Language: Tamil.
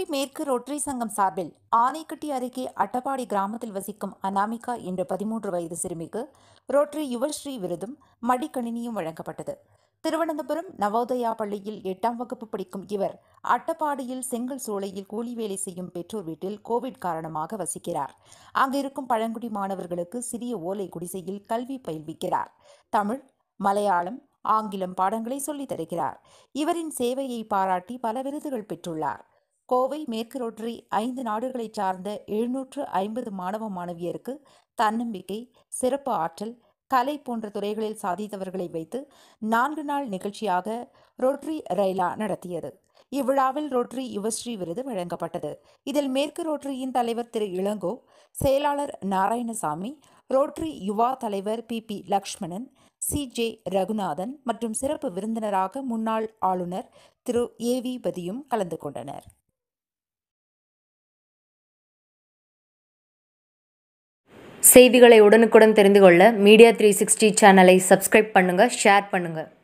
மேற்கு ரோட்டரி சங்கம் சார்பில் ஆனைக்கட்டி அருகே அட்டப்பாடி கிராமத்தில் வசிக்கும் அனாமிகா என்ற பதிமூன்று வயது சிறுமிக்கு ரோட்டரி யுவஸ்ரீ விருதும் மடிக்கணினியும் வழங்கப்பட்டது திருவனந்தபுரம் நவோதயா பள்ளியில் எட்டாம் வகுப்பு படிக்கும் இவர் அட்டப்பாடியில் செங்கல் சூளையில் கூலி வேலை செய்யும் பெற்றோர் வீட்டில் கோவிட் காரணமாக வசிக்கிறார் அங்கிருக்கும் பழங்குடி மாணவர்களுக்கு சிறிய ஓலை குடிசையில் கல்வி பயில்விக்கிறார் தமிழ் மலையாளம் ஆங்கிலம் பாடங்களை சொல்லித் தருகிறார் இவரின் சேவையை பாராட்டி பல விருதுகள் பெற்றுள்ளார் கோவை மேற்கு ரோட்டரி ஐந்து நாடுகளைச் சார்ந்த எழுநூற்று ஐம்பது மாணவ மாணவியருக்கு தன்னம்பிக்கை சிறப்பு ஆற்றல் கலை போன்ற துறைகளில் சாதித்தவர்களை வைத்து நான்கு நாள் நிகழ்ச்சியாக ரோட்டரி ரயிலா நடத்தியது இவ்விழாவில் ரோட்டரி யுவஸ்ரீ விருது வழங்கப்பட்டது இதில் மேற்கு ரோட்டரியின் தலைவர் திரு இளங்கோ செயலாளர் நாராயணசாமி ரோட்டரி யுவா தலைவர் P P Lakshmanan C J Raghunathan மற்றும் சிறப்பு விருந்தினராக முன்னாள் ஆளுநர் திரு ஏ வி பதியும் கலந்து கொண்டனர் செய்திகளை உடனுக்குடன் தெரிந்து கொள்ள மீடியா த்ரீ சிக்ஸ்டி சேனலை சப்ஸ்கிரைப் பண்ணுங்கள் ஷேர் பண்ணுங்கள்